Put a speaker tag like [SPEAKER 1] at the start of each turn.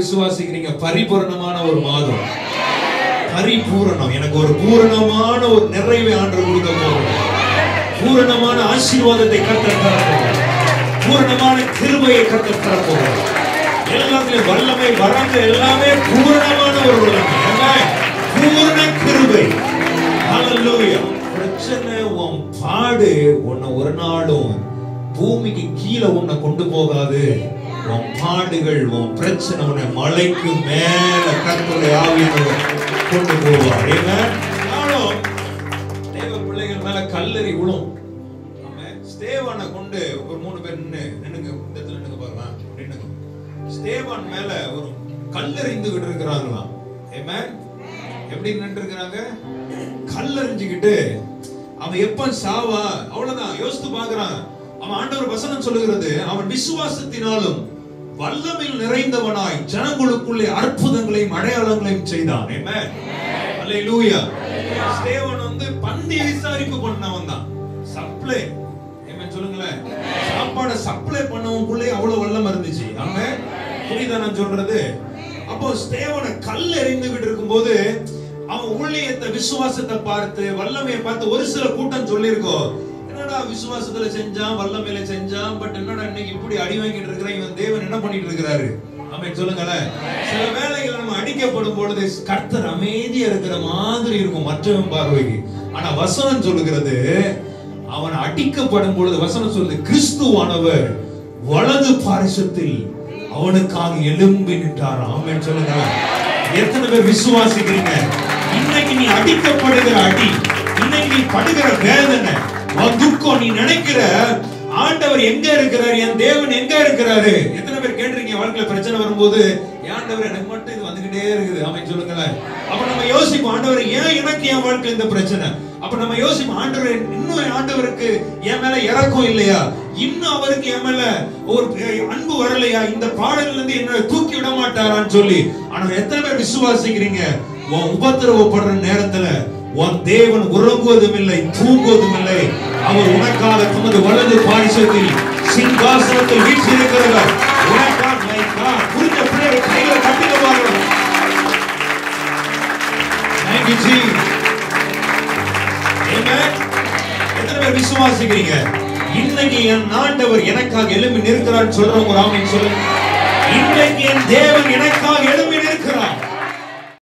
[SPEAKER 1] விசுவாசிக்கிறீங்க பரிபூரணமான ஒரு மாதம் பரிபூரணம் எனக்கு ஒரு பூரணமான ஒரு நிறைவை ஆண்டு கொடுக்க போகிறேன் பூரணமான ஆசீர்வாதத்தை கத்தர் தர போகிறேன் பூரணமான கிருபையை கத்தர் தர போகிறேன் எல்லாத்திலும் வல்லமை வரங்க எல்லாமே பூரணமான ஒரு வல்லமை Amen. பூரண கிருபை Hallelujah. பிரச்சனை உன் பாடு உன்னை ஒரு நாளும் பூமிக்கு கீழே உன்னை கொண்டு போகாது உன் பாடுகள் உன் பிரச்சனை உன்னை மலைக்கு மேல கற்பனை ஆவியானவர் கொண்டு போவார் Amen. ஆனாலும் தேவ பிள்ளைகள் மேல கல்லறி விழும் ஆமென். ஸ்தேவானை கொண்டு ஒரு மூணு பேர் நின்னு நின்னுங்க இந்த இடத்துல நின்னுங்க பாருங்க நின்னுங்க ஸ்தேவான் மேல ஒரு கல்லறிந்துகிட்டு இருக்கிறாங்களாம் Amen. எப்படி நின்று இருக்கிறாங்க கல்லறிஞ்சுக்கிட்டு அவன் எப்ப சாவா அவ்வளவுதான் யோசித்து பார்க்கறான் அவன் ஆண்டவர் வசனம் சொல்லுகிறது அவன் விசுவாசத்தினாலும் வல்லமையில் நிறைந்தவனாய் ஜனங்களுக்குள்ளே அற்புதங்களையும் அடையாளங்களையும் செய்தான் Amen. அல்லேலூயா ஸ்தேவன் வந்து பந்தி விசாரிப்பு பண்ணவன் தான் சப்ளை ஏமேன் சொல்லுங்களேன் சாப்பாடை சப்ளை பண்ணவனுக்குள்ளே அவ்வளவு வல்லம் இருந்துச்சு ஆமென் புரியுதா நான் சொல்றது அப்போ ஸ்தேவனை கல் எறிந்துகிட்டு இருக்கும்போது அவன் ஊழியத்தை விசுவாசத்தை பார்த்து வல்லமையை பார்த்து ஒரு சில கூட்டம் சொல்லியிருக்கோம் என்னடா விசுவாசத்துல செஞ்சான் வல்லமையில செஞ்சான் பட் என்னடா இன்னைக்கு இப்படி அடி வாங்கிட்டு இருக்கிறான் இவன் தேவன் என்ன பண்ணிட்டு இருக்கிறாரு ஆமென் சொல்லுங்களேன் சில வேளைகள் நம்ம அடிக்கப்படும் பொழுது கர்த்தர் அமைதியா இருக்கிற மாதிரி இருக்கும் மற்றவன் பார்வைக்கு ஆனா வசனம் சொல்லுகிறது அவன் அடிக்கப்படும் பொழுது வசனம் சொல்லுது கிறிஸ்துவானவர் வலது பாரிசத்தில் அவனுக்காக எலும்பி நின்றார் ஆமென் சொல்லுங்க எத்தனை பேர் விசுவாசிக்கிறீங்க இன்னைக்கு நீ அடிக்கப்படுகிற அடி இன்னைக்கு நீ படுகிற வேதனை உன் துக்கம் நீ நினைக்கிற ஆண்டவர் எங்க இருக்கிறார் என் தேவன் எங்க இருக்கிறாரு எத்தனை பேர் கேட்டிருக்கீங்க வாழ்க்கையில பிரச்சனை வரும்போது "ஏன் ஆண்டவர் எனக்கு மட்டும் இது வந்துகிட்டே இருக்குது அவன் சொல்லுங்களேன் அப்ப நம்ம யோசிப்போம் ஆண்டவர் ஏன் எனக்கு என் வாழ்க்கை இந்த பிரச்சனை அப்ப நம்ம யோசிப்போம் ஆண்டவர் இன்னும் ஆண்டவருக்கு என் மேல இறக்கம் இல்லையா இன்னும் அவருக்கு என் மேல ஒரு அன்பு வரலையா இந்த பாடல்ல இருந்து என்ன தூக்கி விட மாட்டாரான்னு சொல்லி ஆனா எத்தனை பேர் விசுவாசிக்கிறீங்க உன் உபத்திரவப்படுற நேரத்துல உன் தேவன் உறங்குவதும் இல்லை தூங்குவதும் இல்லை அவர் உனக்காக தமது வலது பாரிசத்தில் சிங்காசனத்தில் வீற்றிருக்கிறவர் உனக்காக my God, புரிஞ்ச பிள்ளைகள் கையில கட்டிக்க பாருங்க Thank you, Jesus. Amen. எத்தனை பேர் விசுவாசிக்கிறீங்க இன்னைக்கு என் ஆண்டவர் எனக்காக எழும்பி நிற்கிறான்னு சொல்றவங்க ராமின் சொல்லுங்க இன்னைக்கு என் தேவன் எனக்காக எழும்பி